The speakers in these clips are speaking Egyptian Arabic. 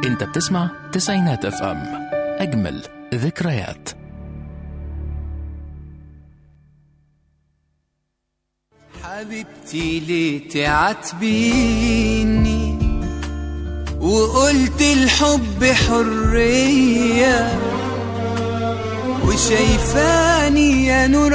انت بتسمع تسعينات اف ام اجمل ذكريات حبيبتي ليه تعاتبيني وقلت الحب حرية وشايفاني يا نور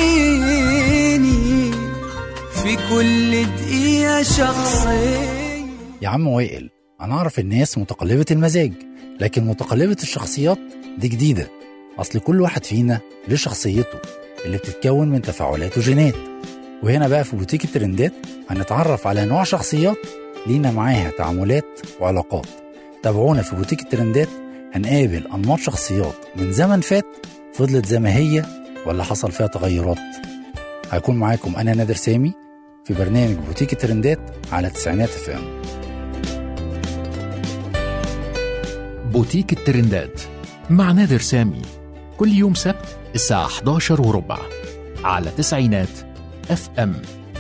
عيني في كل دقيقة شخصية يا عم وائل انا اعرف الناس متقلبة المزاج لكن متقلبة الشخصيات دي جديدة اصل كل واحد فينا له شخصيته اللي بتتكون من تفاعلات وجينات وهنا بقى في بوتيك الترندات هنتعرف على انواع شخصيات لينا معاها تعاملات وعلاقات تابعونا في بوتيك الترندات هنقابل انماط شخصيات من زمن فات فضلت زي ما هي ولا حصل فيها تغيرات هيكون معاكم انا نادر سامي في برنامج بوتيك الترندات على تسعينات اف ام بوتيك الترندات مع نادر سامي كل يوم سبت الساعة 11 وربع على تسعينات اف ام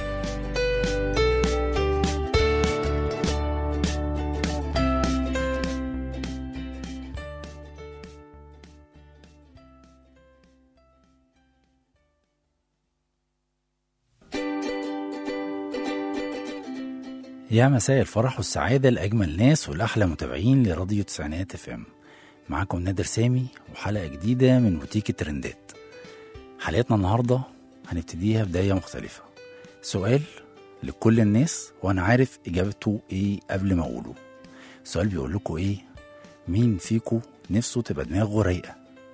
يا مساء الفرح والسعادة لأجمل ناس والأحلى متابعين لراديو تسعينات اف ام معاكم نادر سامي وحلقة جديدة من بوتيك الترندات حلقتنا النهاردة هنبتديها بداية مختلفة سؤال لكل الناس وأنا عارف إجابته إيه قبل ما أقوله السؤال بيقول لكم إيه مين فيكم نفسه تبقى دماغه رايقة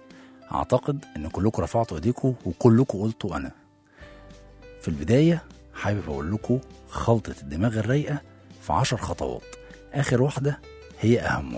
أعتقد إن كلكم رفعتوا إيديكم وكلكم قلتوا أنا في البداية حابب أقول لكم خلطة الدماغ الرايقة في عشر خطوات آخر واحدة هي أهمهم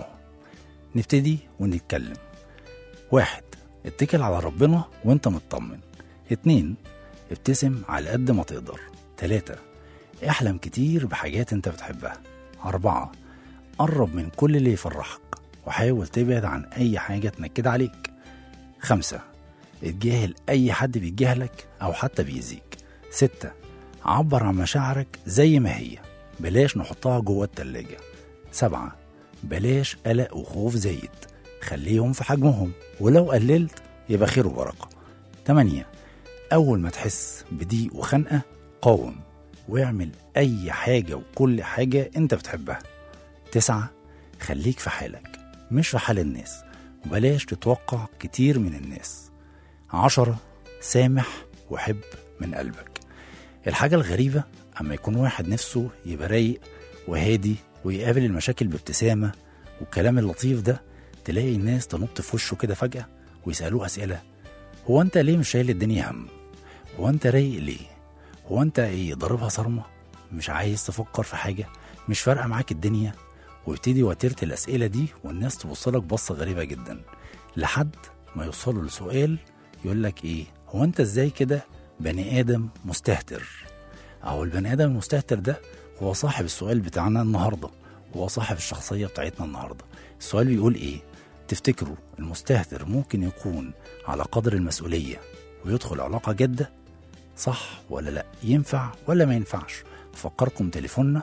نبتدي ونتكلم واحد اتكل على ربنا وانت مطمن اتنين ابتسم على قد ما تقدر تلاتة احلم كتير بحاجات انت بتحبها أربعة قرب من كل اللي يفرحك وحاول تبعد عن أي حاجة تنكد عليك خمسة اتجاهل أي حد بيتجاهلك أو حتى بيأذيك ستة عبر عن مشاعرك زي ما هي بلاش نحطها جوه التلاجة سبعة بلاش قلق وخوف زايد خليهم في حجمهم ولو قللت يبقى خير وبركة تمانية أول ما تحس بضيق وخنقة قاوم واعمل أي حاجة وكل حاجة أنت بتحبها تسعة خليك في حالك مش في حال الناس وبلاش تتوقع كتير من الناس عشرة سامح وحب من قلبك الحاجة الغريبة أما يكون واحد نفسه يبقى رايق وهادي ويقابل المشاكل بابتسامة والكلام اللطيف ده تلاقي الناس تنط في وشه كده فجأة ويسألوه أسئلة هو أنت ليه مش شايل الدنيا هم؟ هو أنت رايق ليه؟ هو أنت إيه ضاربها صرمة؟ مش عايز تفكر في حاجة؟ مش فارقة معاك الدنيا؟ ويبتدي وتيرة الأسئلة دي والناس تبصلك بصة غريبة جدا لحد ما يوصلوا لسؤال يقول لك إيه؟ هو أنت إزاي كده بني آدم مستهتر؟ أهو البني آدم المستهتر ده هو صاحب السؤال بتاعنا النهاردة هو صاحب الشخصية بتاعتنا النهاردة السؤال بيقول إيه؟ تفتكروا المستهتر ممكن يكون على قدر المسؤولية ويدخل علاقة جادة؟ صح ولا لا؟ ينفع ولا ما ينفعش؟ أفكركم تليفوننا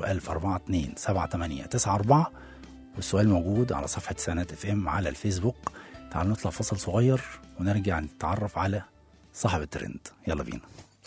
01042 7894 والسؤال موجود على صفحة سنة اف ام على الفيسبوك تعالوا نطلع فصل صغير ونرجع نتعرف على صاحب الترند يلا بينا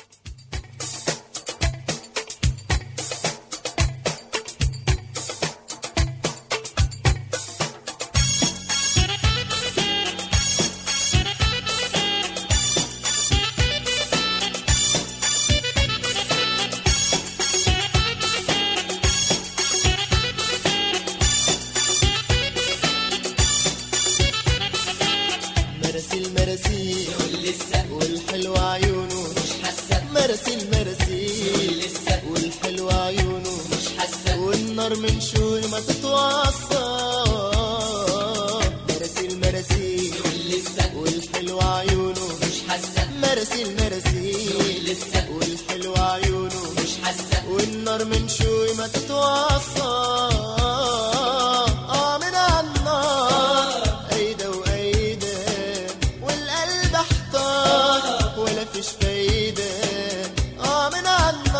مراسيل مراسيل والحلوة عيونه مش حاسة مراسيل مراسيل والحلوة عيونه مش حاسة والنار من شوي ما تتوصى مراسيل مراسيل والحلوة عيونه مش حاسة مراسيل مراسيل والحلوة عيونه مش حاسة والنار من شوي ما تتوصى آه من عالنار أيدة وأيدة والقلب احتار ولا فيش فايدة آه من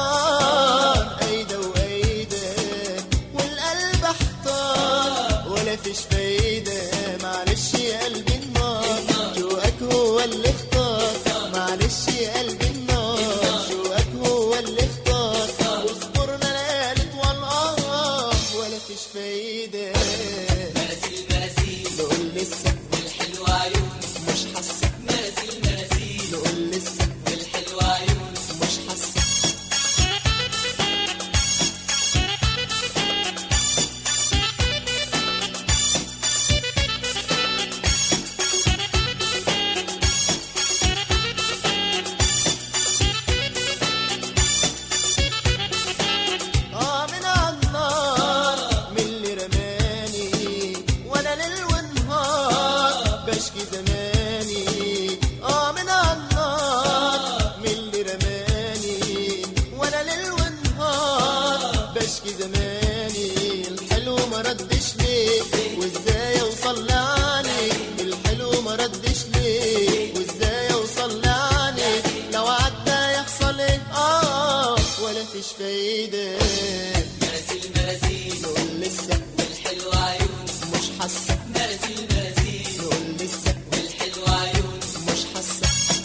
عالنار أيدة وأيدة والقلب احتار ولا بشكي زماني الحلو ما ردش ليه وازاي اوصل لعني الحلو ما ردش ليه وازاي اوصل لعني لو عدى يحصل ايه اه ولا فيش فايده مراسيل مراسيل نقول لسه والحلو عيون مش حاسه مراسيل مراسيل نقول لسه والحلو عيون مش حاسه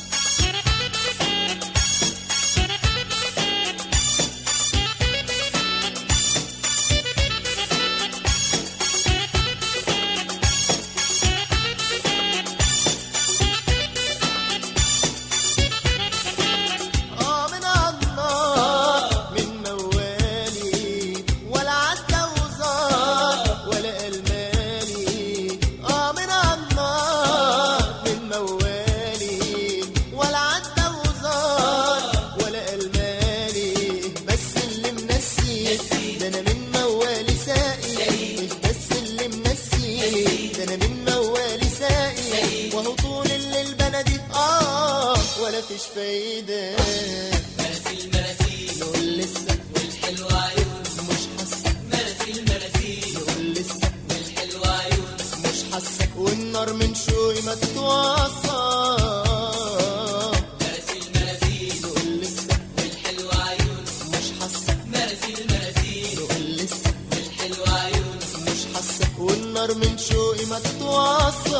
اه من النار من موالي ولا عدى وزار ولا المالي اه من النار من موالي ولا عدى وزار ولا المالي بس اللي منسي ده انا من موالي ساقي بس اللي منسي ده انا من موالي ساقي وهو طول الليل بلدي اه ولا فيش فايده مراسيل مراسيل نقول لسه والحلو عيون مش حاسه مراسيل مراسيل نقول لسه والحلو عيون مش حاسه والنار من شوي ما تتوصل مراسيل مراسيل نقول لسه والحلو عيون مش حاسه مراسيل مراسيل نقول لسه والحلو عيون مش حاسه والنار من شوقي ما تتوصل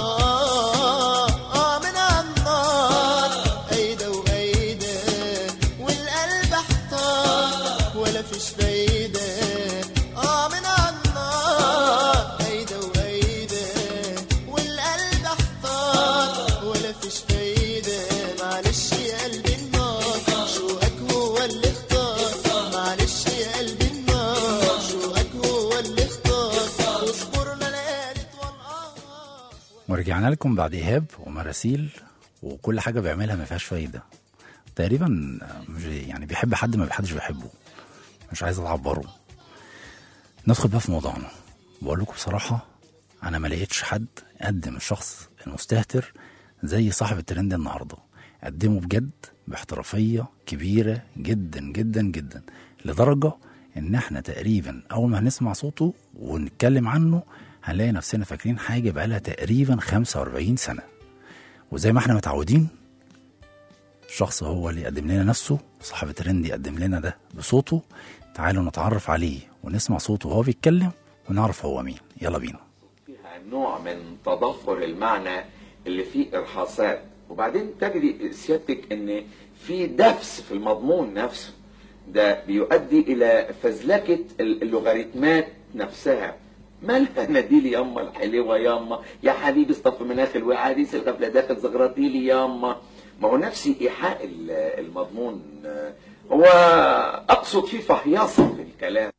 اه من النار ايده وايده والقلب احتار ولا فيش فايده اه من النار ايده وايده والقلب احتار ولا فيش فايده معلش يا قلبي النار شوقك هو اللي اختار معلش يا قلبي النار شوقك هو اللي اختار واصبرنا ليالي طول القمر ورجعنا لكم بعد ايهاب ومراسيل وكل حاجه بيعملها ما فيهاش فايده تقريبا مش يعني بيحب حد ما حدش بيحبه مش عايز اعبره ندخل بقى في موضوعنا بقول لكم بصراحه انا ما لقيتش حد قدم الشخص المستهتر زي صاحب الترند النهارده قدمه بجد باحترافيه كبيره جدا جدا جدا لدرجه ان احنا تقريبا اول ما هنسمع صوته ونتكلم عنه هنلاقي نفسنا فاكرين حاجه بقالها تقريبا 45 سنه وزي ما احنا متعودين الشخص هو اللي يقدم لنا نفسه صاحب الترند يقدم لنا ده بصوته تعالوا نتعرف عليه ونسمع صوته وهو بيتكلم ونعرف هو مين يلا بينا فيها نوع من تضخر المعنى اللي فيه ارهاصات وبعدين تجري سيادتك ان في دفس في المضمون نفسه ده بيؤدي الى فزلكه اللوغاريتمات نفسها مالها ناديلي ياما الحلوه ياما يا حبيبي اصطف مناخ الوعاديس الغفله داخل زغرتيلي ياما ما هو نفس ايحاء ال- المضمون آه، هو اقصد فيه فهيصه في الكلام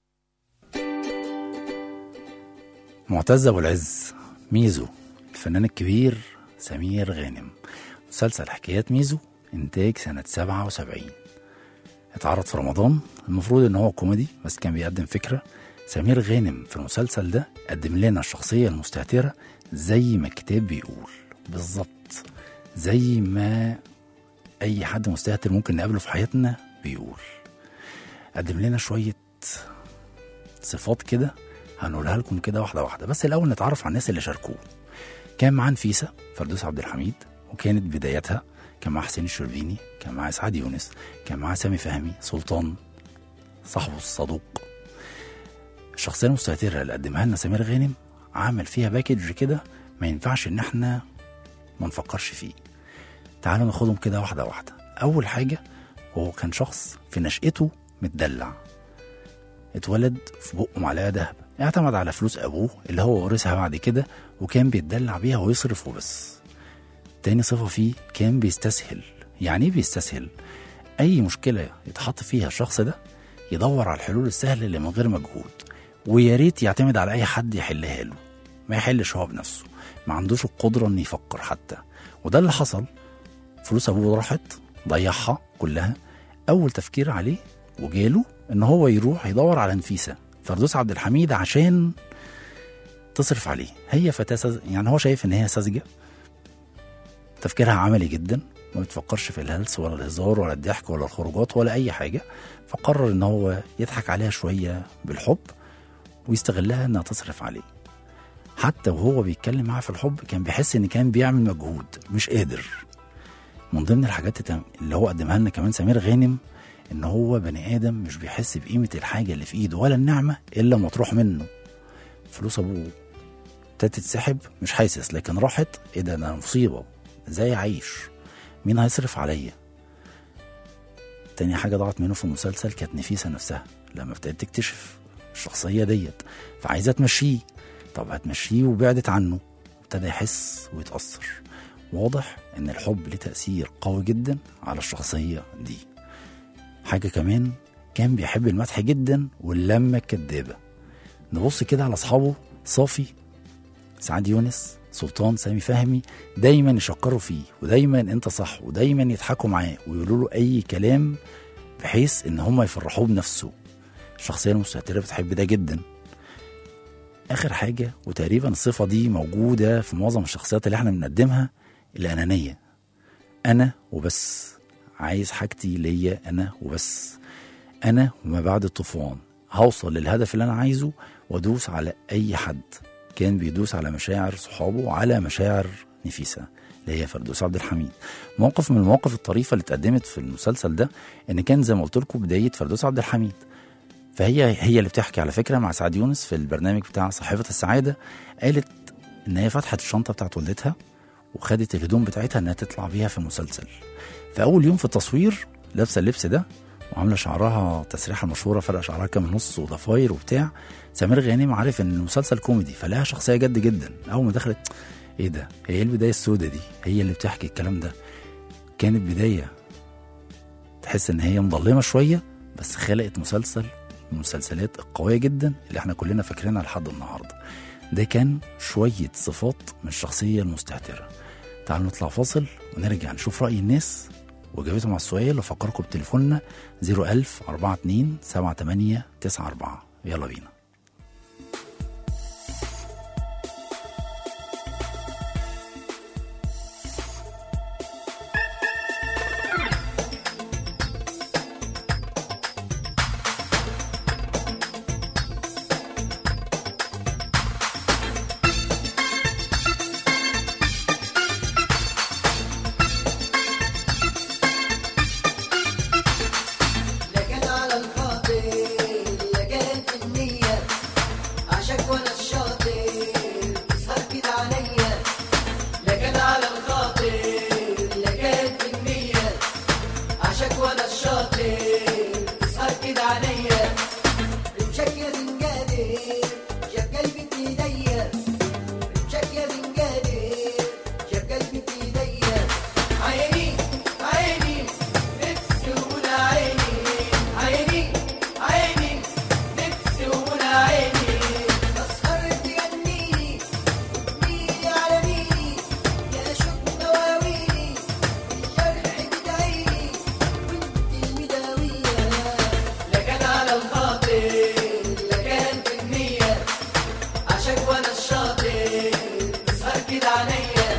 معتز ابو العز ميزو الفنان الكبير سمير غانم مسلسل حكايات ميزو انتاج سنة 77 اتعرض في رمضان المفروض ان هو كوميدي بس كان بيقدم فكرة سمير غانم في المسلسل ده قدم لنا الشخصية المستهترة زي ما الكتاب بيقول بالظبط زي ما اي حد مستهتر ممكن نقابله في حياتنا بيقول قدم لنا شوية صفات كده هنقولها لكم كده واحده واحده بس الاول نتعرف على الناس اللي شاركوه كان معاه نفيسه فردوس عبد الحميد وكانت بدايتها كان معاه حسين الشربيني كان معاه اسعاد يونس كان معاه سامي فهمي سلطان صاحبه الصدوق الشخصيه المستهتره اللي قدمها لنا سمير غانم عامل فيها باكج كده ما ينفعش ان احنا ما نفكرش فيه تعالوا ناخدهم كده واحده واحده اول حاجه هو كان شخص في نشأته متدلع اتولد في بقه معلقه دهب اعتمد على فلوس ابوه اللي هو ورثها بعد كده وكان بيتدلع بيها ويصرف وبس تاني صفه فيه كان بيستسهل يعني ايه بيستسهل اي مشكله يتحط فيها الشخص ده يدور على الحلول السهله اللي من غير مجهود ويا ريت يعتمد على اي حد يحلها له ما يحلش هو بنفسه ما عندوش القدره انه يفكر حتى وده اللي حصل فلوس ابوه راحت ضيعها كلها اول تفكير عليه وجاله ان هو يروح يدور على نفيسه فردوس عبد الحميد عشان تصرف عليه هي فتاه سذ... يعني هو شايف ان هي ساذجه تفكيرها عملي جدا ما بتفكرش في الهلس ولا الهزار ولا الضحك ولا الخروجات ولا اي حاجه فقرر ان هو يضحك عليها شويه بالحب ويستغلها انها تصرف عليه حتى وهو بيتكلم معاها في الحب كان بيحس ان كان بيعمل مجهود مش قادر من ضمن الحاجات اللي هو قدمها لنا كمان سمير غانم ان هو بني ادم مش بيحس بقيمه الحاجه اللي في ايده ولا النعمه الا ما تروح منه فلوس ابوه ابتدت تتسحب مش حاسس لكن راحت ايه ده انا مصيبه ازاي اعيش مين هيصرف عليا تاني حاجه ضاعت منه في المسلسل كانت نفيسه نفسها لما ابتدت تكتشف الشخصيه ديت فعايزه تمشيه طب هتمشيه وبعدت عنه ابتدى يحس ويتاثر واضح ان الحب ليه تاثير قوي جدا على الشخصيه دي حاجه كمان كان بيحب المدح جدا واللمه الكدابه نبص كده على اصحابه صافي سعاد يونس سلطان سامي فهمي دايما يشكروا فيه ودايما انت صح ودايما يضحكوا معاه ويقولوا له اي كلام بحيث ان هم يفرحوه بنفسه الشخصيه المستهتره بتحب ده جدا اخر حاجه وتقريبا الصفه دي موجوده في معظم الشخصيات اللي احنا بنقدمها الانانيه انا وبس عايز حاجتي ليا انا وبس انا وما بعد الطوفان هوصل للهدف اللي انا عايزه وادوس على اي حد كان بيدوس على مشاعر صحابه وعلى مشاعر نفيسه اللي هي فردوس عبد الحميد موقف من المواقف الطريفه اللي اتقدمت في المسلسل ده ان كان زي ما قلت لكم بدايه فردوس عبد الحميد فهي هي اللي بتحكي على فكره مع سعد يونس في البرنامج بتاع صحيفه السعاده قالت ان هي فتحت الشنطه بتاعت والدتها وخدت الهدوم بتاعتها انها تطلع بيها في المسلسل فاول يوم في التصوير لابسه اللبس ده وعامله شعرها تسريحه مشهوره فرق شعرها كام نص وضفاير وبتاع سمير غانم عارف ان المسلسل كوميدي فلها شخصيه جد جدا اول ما دخلت ايه ده هي ايه البدايه السوداء دي هي اللي بتحكي الكلام ده كانت بدايه تحس ان هي مظلمه شويه بس خلقت مسلسل من المسلسلات القويه جدا اللي احنا كلنا فاكرينها لحد النهارده ده كان شويه صفات من الشخصيه المستهتره تعالوا نطلع فاصل ونرجع نشوف راي الناس واجابتهم على السؤال وافكركم بتليفوننا 01000 42 78 94 يلا بينا لكن على الخاطر لكن في النية عشاك وانا الشاطر تسهر كده عليا لكن على الخاطر لكن في النية عشاك وانا الشاطر تسهر كده عليا رمشك يا زنجاني جاب قلبي في ايديا رمشك يا زنجاني جاب قلبي في ايديا عيني عيني نفسي ولا عيني عيني عيني نفسي ولا عيني تسهر تغنيني وتميلي على ميلي يا شوق دواويني الجرح بدعيني وانت المداوية لكن على الخاطر لكن في النية عشاك وانا الشاطر تسهر كده عليا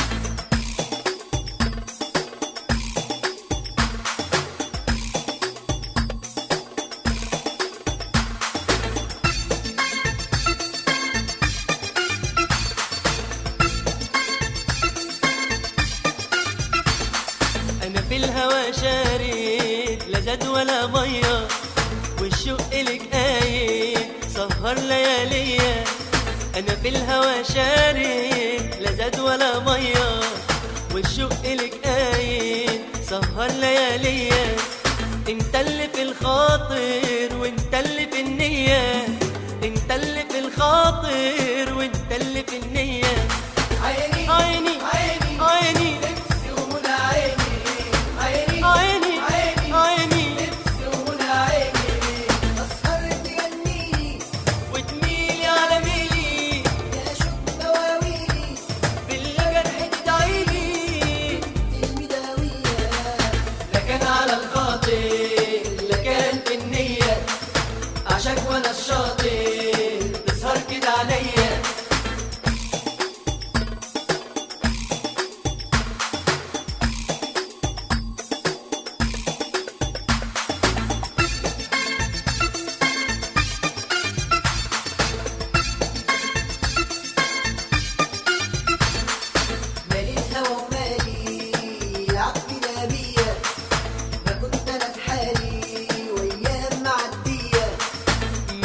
انا في الهوى شارد لا زاد ولا ميه والشوق لك قايد سهر لياليا انا في الهوى شارد لا زاد ولا ميه والشوق لك قايد سهر لياليا انت اللي في الخاطر وانت اللي في النيه انت اللي في الخاطر وانت اللي في النيه عيني عيني عيني عيني نفسي ومنى عيني عيني عيني عيني عيني نفسي ومنى عيني أسهر تغنيني وتميلي على ميلي يا شوق دواويني بالجرح تدعيلي المداوية لكن على الخاطر لكن في النية عشاك وانا الشاطر تسهر كده عليا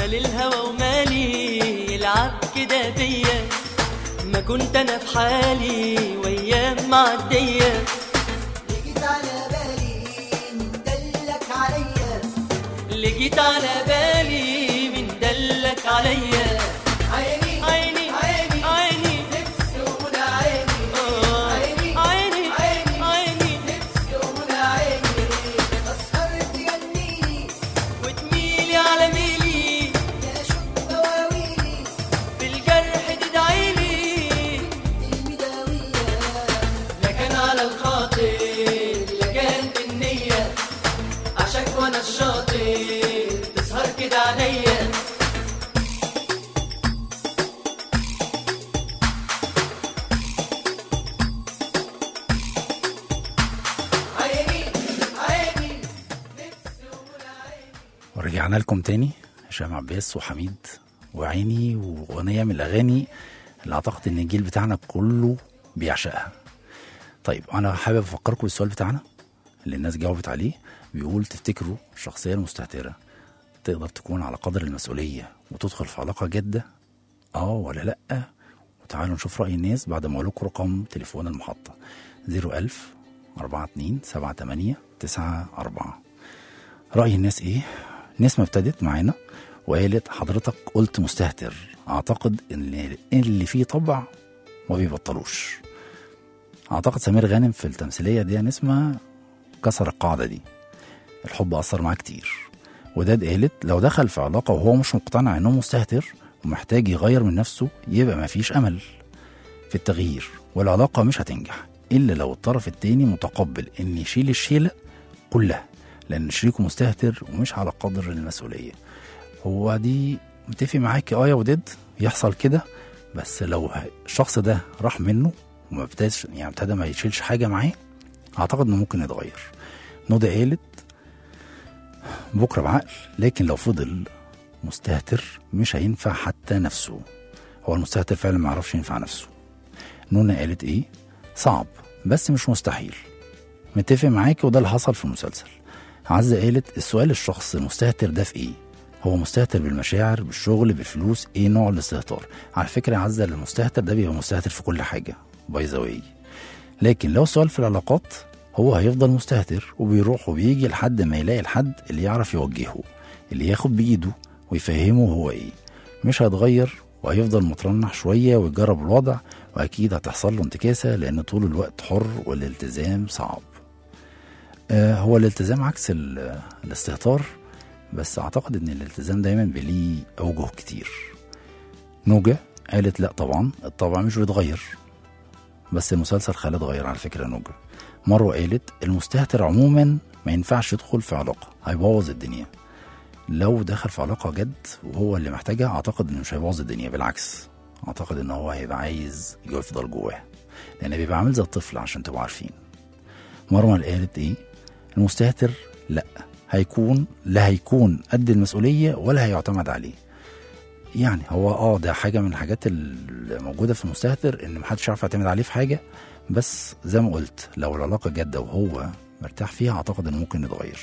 مال الهوى ومالي يلعب كده بيا ما كنت انا في حالي وايام معديه جيت على بالي مدلك عليا اللي جيت على بالي من دلك عليا عيني عيني عيني عيني نفسي ومنى عيني آه. عيني عيني عيني عيني نفسي ومنى عيني تسهر تجنيني وتميلي على ميلي يا شوق بواويلي في الجرح تدعيلي المداوية لا كان على الخاطر لا كان بالنية عشاك وانا الشاطر تسهر كده عليا عيني عيني ورجعنا لكم تاني هشام عباس وحميد وعيني واغنيه من الاغاني اللي اعتقد ان الجيل بتاعنا كله بيعشقها طيب انا حابب افكركم بالسؤال بتاعنا اللي الناس جاوبت عليه بيقول تفتكروا الشخصيه المستهتره تقدر تكون على قدر المسؤوليه وتدخل في علاقه جاده اه ولا لا وتعالوا نشوف راي الناس بعد ما اقول لكم رقم تليفون المحطه 01000 42 78 94 رأي الناس إيه؟ ناس ما ابتدت معانا وقالت حضرتك قلت مستهتر أعتقد إن اللي فيه طبع ما بيبطلوش أعتقد سمير غانم في التمثيلية دي نسمة كسر القاعدة دي الحب أثر معاه كتير وداد قالت لو دخل في علاقة وهو مش مقتنع إنه مستهتر ومحتاج يغير من نفسه يبقى مفيش أمل في التغيير والعلاقة مش هتنجح إلا لو الطرف التاني متقبل إن يشيل الشيلة كلها لأن شريكه مستهتر ومش على قدر المسؤولية هو دي متفق معاك اه يا وداد يحصل كده بس لو ه- الشخص ده راح منه وما ابتداش يعني ابتدى ما يشيلش حاجة معاه أعتقد إنه ممكن يتغير نودة قالت بكرة بعقل لكن لو فضل مستهتر مش هينفع حتى نفسه هو المستهتر فعلا ما يعرفش ينفع نفسه نونا قالت ايه صعب بس مش مستحيل متفق معاكي وده اللي حصل في المسلسل عزة قالت السؤال الشخص المستهتر ده في ايه هو مستهتر بالمشاعر بالشغل بالفلوس ايه نوع الاستهتار على فكرة يا عزة المستهتر ده بيبقى مستهتر في كل حاجة باي ذا واي لكن لو السؤال في العلاقات هو هيفضل مستهتر وبيروح وبيجي لحد ما يلاقي الحد اللي يعرف يوجهه اللي ياخد بإيده ويفهمه هو ايه مش هيتغير وهيفضل مترنح شوية ويجرب الوضع وأكيد هتحصل له انتكاسة لأن طول الوقت حر والالتزام صعب آه هو الالتزام عكس ال- الاستهتار بس أعتقد إن الالتزام دايما بليه أوجه كتير نوجة قالت لا طبعا الطبع مش بيتغير بس المسلسل خلاه اتغير على فكرة نوجة مروة قالت المستهتر عموما ما ينفعش يدخل في علاقة هيبوظ الدنيا لو دخل في علاقة جد وهو اللي محتاجها أعتقد إنه مش هيبوظ الدنيا بالعكس أعتقد إن هو هيبقى عايز يفضل جواه لأن بيبقى عامل زي الطفل عشان تبقوا عارفين مرمى اللي قالت إيه المستهتر لأ هيكون لا هيكون قد المسؤولية ولا هيعتمد عليه يعني هو اه ده حاجة من الحاجات الموجودة في المستهتر ان محدش يعرف يعتمد عليه في حاجة بس زي ما قلت لو العلاقة جادة وهو مرتاح فيها اعتقد انه ممكن يتغير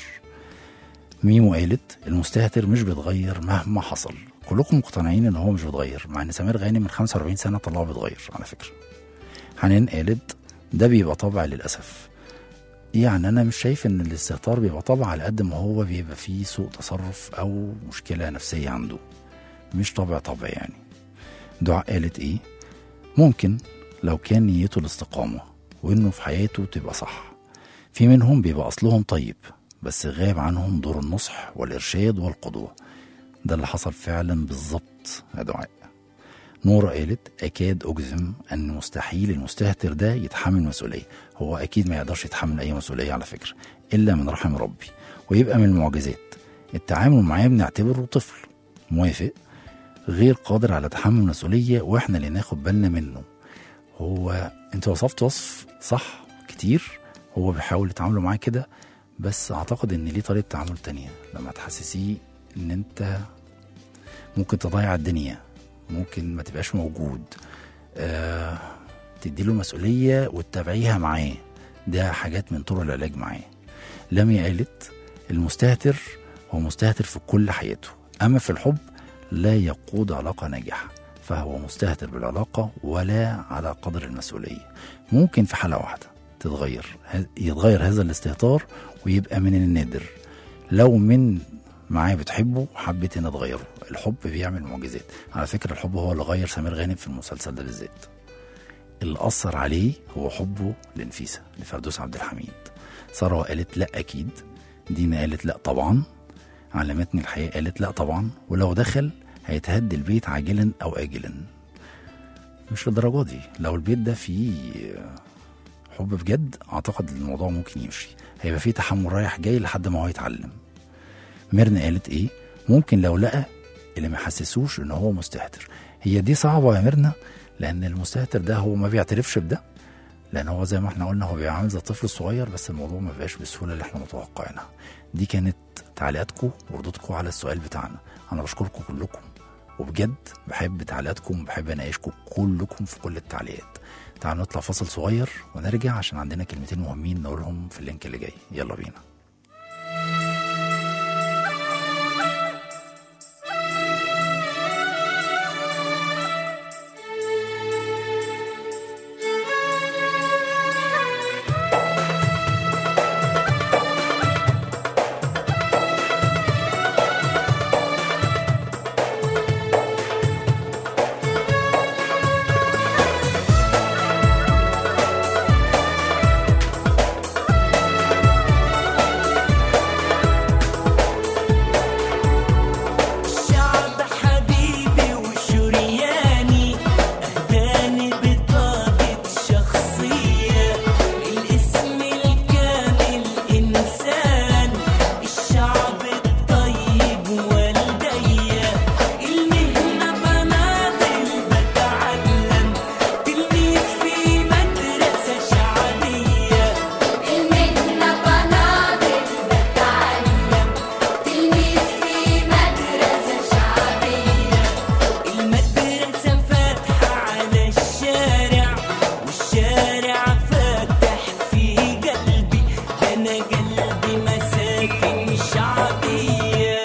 ميمو قالت المستهتر مش بيتغير مهما حصل كلكم مقتنعين ان هو مش بيتغير مع ان سمير غانم من 45 سنة طلعه بيتغير على فكرة حنان قالت ده بيبقى طبع للأسف يعني أنا مش شايف إن الاستهتار بيبقى طبع على قد ما هو بيبقى فيه سوء تصرف أو مشكلة نفسية عنده مش طبع طبع يعني دعاء قالت إيه ممكن لو كان نيته الاستقامة وإنه في حياته تبقى صح في منهم بيبقى أصلهم طيب بس غاب عنهم دور النصح والإرشاد والقدوة ده اللي حصل فعلا بالظبط يا دعاء نورة قالت أكاد أجزم أن مستحيل المستهتر ده يتحمل مسؤولية هو أكيد ما يقدرش يتحمل أي مسؤولية على فكرة إلا من رحم ربي ويبقى من المعجزات التعامل معاه بنعتبره طفل موافق غير قادر على تحمل المسؤولية وإحنا اللي ناخد بالنا منه هو أنت وصفت وصف صح كتير هو بيحاول يتعاملوا معاه كده بس أعتقد إن ليه طريقة تعامل تانية لما تحسسيه إن أنت ممكن تضيع الدنيا ممكن ما تبقاش موجود آه تديله المسؤولية وتتابعيها معاه ده حاجات من طرق العلاج معاه لميا قالت المستهتر هو مستهتر في كل حياته أما في الحب لا يقود علاقة ناجحة فهو مستهتر بالعلاقة ولا على قدر المسؤولية ممكن في حالة واحدة تتغير يتغير هذا الاستهتار ويبقى من النادر لو من معاه بتحبه حبيت ان تغيره الحب بيعمل معجزات على فكرة الحب هو اللي غير سمير غانم في المسلسل ده بالذات اللي أثر عليه هو حبه لنفيسة لفردوس عبد الحميد سارة قالت لا أكيد دينا قالت لا طبعا علمتني الحياة قالت لا طبعا ولو دخل هيتهد البيت عاجلا أو آجلا مش للدرجة دي لو البيت ده فيه حب بجد أعتقد الموضوع ممكن يمشي هيبقى فيه تحمل رايح جاي لحد ما هو يتعلم ميرنا قالت ايه ممكن لو لقى اللي ما حسسوش ان هو مستهتر هي دي صعبة يا ميرنا لان المستهتر ده هو ما بيعترفش بده لان هو زي ما احنا قلنا هو بيعمل زي الطفل الصغير بس الموضوع ما بقاش بالسهوله اللي احنا متوقعينها دي كانت تعليقاتكم وردودكم على السؤال بتاعنا انا بشكركم كلكم وبجد بحب تعليقاتكم وبحب اناقشكم كلكم في كل التعليقات تعالوا نطلع فاصل صغير ونرجع عشان عندنا كلمتين مهمين نقولهم في اللينك اللي جاي يلا بينا الشعب حبيبي وشرياني أهداني بطاقة شخصية الاسم الكامل إنسان الشعب الطيب والدية المهنة بناضل بتعلم تلميذ في مدرسة شعبية المهنة بناضل بتعلم تلميذ في مدرسة شعبية المدرسة فاتحة على الشارع والشارع فاتح في قلبي ده أنا قلبي مساكن شعبية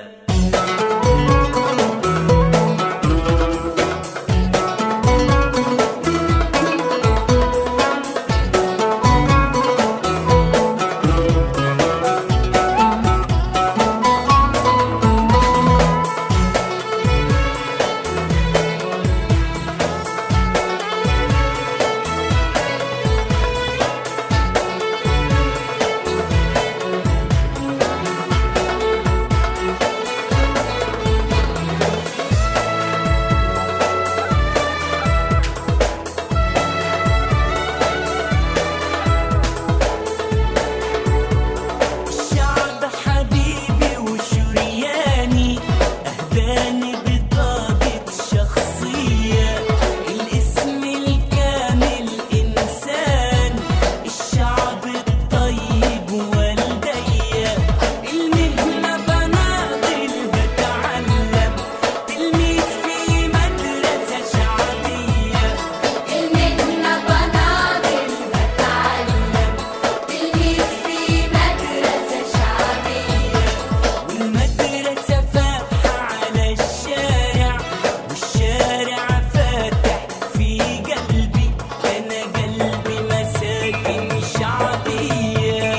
الشعب حبيبي وشرياني أهداني بطاقة شخصية الاسم الكامل إنسان الشعب الطيب والدية المهنة بناضل بتعلم تلميذ في مدرسة شعبية المهنة بناضل بتعلم تلميذ في مدرسة شعبية والمدرسة فاتحة على الشارع والشارع فاتح في قلبي أنا قلبي مساكن شعبية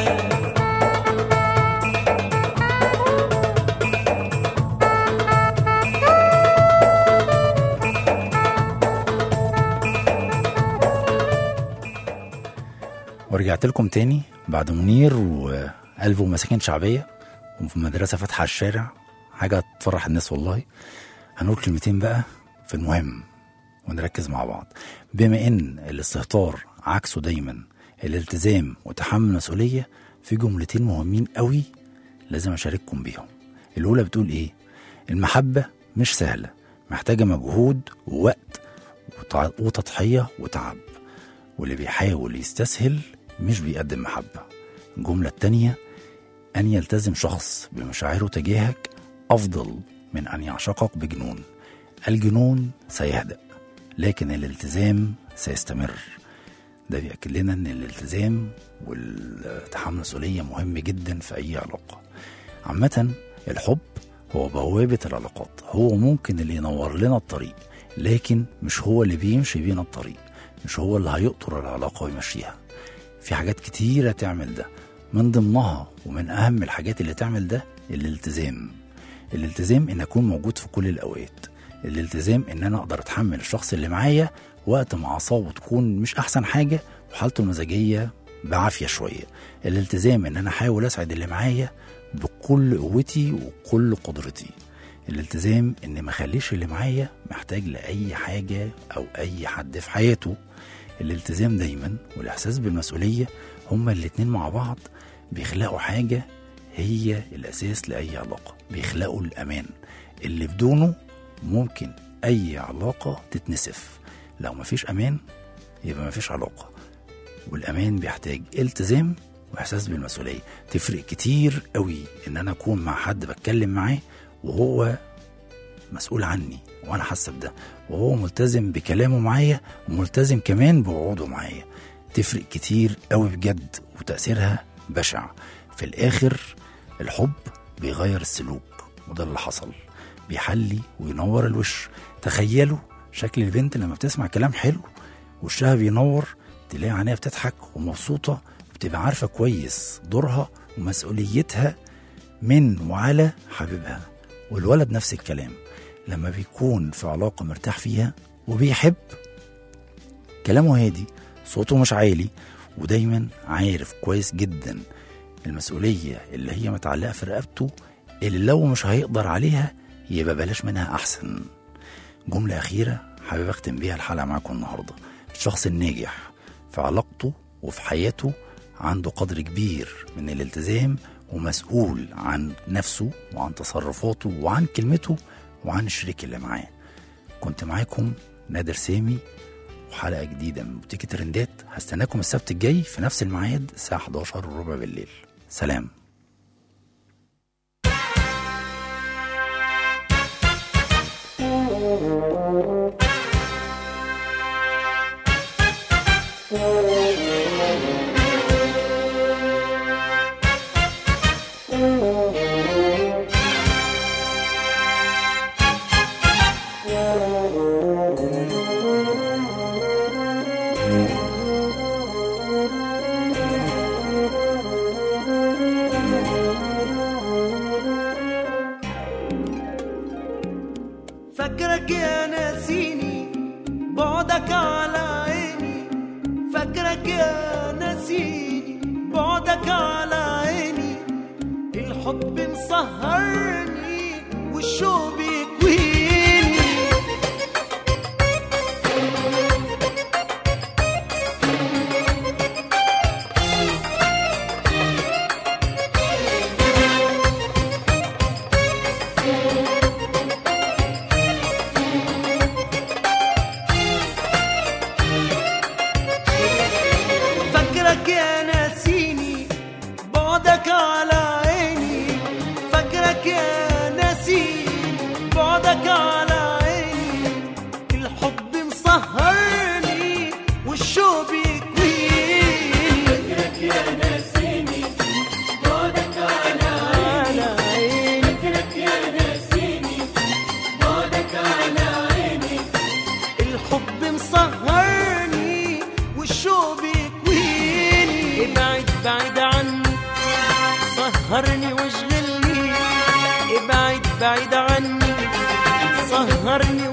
ورجعت لكم تاني بعد منير وقلب ومساكن شعبية وفي مدرسة فاتحة على الشارع حاجة تفرح الناس والله هنقول كلمتين بقى في المهم ونركز مع بعض بما ان الاستهتار عكسه دايما الالتزام وتحمل المسؤولية في جملتين مهمين قوي لازم اشارككم بيهم الاولى بتقول ايه المحبة مش سهلة محتاجة مجهود ووقت وتع- وتضحية وتعب واللي بيحاول يستسهل مش بيقدم محبة الجملة التانية أن يلتزم شخص بمشاعره تجاهك أفضل من أن يعشقك بجنون الجنون سيهدأ لكن الالتزام سيستمر ده بيأكد لنا أن الالتزام والتحمل المسؤولية مهم جدا في أي علاقة عامة الحب هو بوابة العلاقات هو ممكن اللي ينور لنا الطريق لكن مش هو اللي بيمشي بينا الطريق مش هو اللي هيقطر العلاقة ويمشيها في حاجات كتيرة تعمل ده من ضمنها ومن أهم الحاجات اللي تعمل ده الالتزام الالتزام إن أكون موجود في كل الأوقات الالتزام إن أنا أقدر أتحمل الشخص اللي معايا وقت ما أعصابه تكون مش أحسن حاجة وحالته المزاجية بعافية شوية الالتزام إن أنا أحاول أسعد اللي معايا بكل قوتي وكل قدرتي الالتزام إن ما أخليش اللي معايا محتاج لأي حاجة أو أي حد في حياته الالتزام دايما والإحساس بالمسؤولية هما الاتنين مع بعض بيخلقوا حاجة هي الأساس لأي علاقة بيخلقوا الأمان اللي بدونه ممكن أي علاقة تتنسف لو مفيش أمان يبقى مفيش علاقة والأمان بيحتاج التزام وإحساس بالمسؤولية تفرق كتير قوي إن أنا أكون مع حد بتكلم معاه وهو مسؤول عني وأنا حاسة بده وهو ملتزم بكلامه معايا وملتزم كمان بوعوده معايا تفرق كتير قوي بجد وتأثيرها بشع في الآخر الحب بيغير السلوك وده اللي حصل بيحلي وينور الوش تخيلوا شكل البنت لما بتسمع كلام حلو وشها بينور تلاقي عينيها بتضحك ومبسوطة وبتبقى عارفة كويس دورها ومسؤوليتها من وعلى حبيبها والولد نفس الكلام لما بيكون في علاقة مرتاح فيها وبيحب كلامه هادي صوته مش عالي ودايما عارف كويس جدا المسؤولية اللي هي متعلقة في رقبته اللي لو مش هيقدر عليها يبقى بلاش منها أحسن جملة أخيرة حابب أختم بيها الحلقة معاكم النهاردة الشخص الناجح في علاقته وفي حياته عنده قدر كبير من الالتزام ومسؤول عن نفسه وعن تصرفاته وعن كلمته وعن الشريك اللي معاه كنت معاكم نادر سامي وحلقة جديدة من بوتيك ترندات هستناكم السبت الجاي في نفس الميعاد الساعة 11 وربع بالليل سلام فاكرك يا ناسيني بعدك على عيني فاكرك يا ناسيني بعدك على عيني الحب مسهرني والشوق بيكويني فاكرك يا ناسيني بعدك على عيني فاكرك يا ناسيني بعدك على عيني الحب مسهرني والشوق بيكويني فاكرك يا ناسيني بعدك على عيني فاكرك يا ناسيني بعدك على عيني الحب مسهرني والشوق بيكويني ابعد بعيد عني سهرني واشغلني ابعد بعيد عني سهرني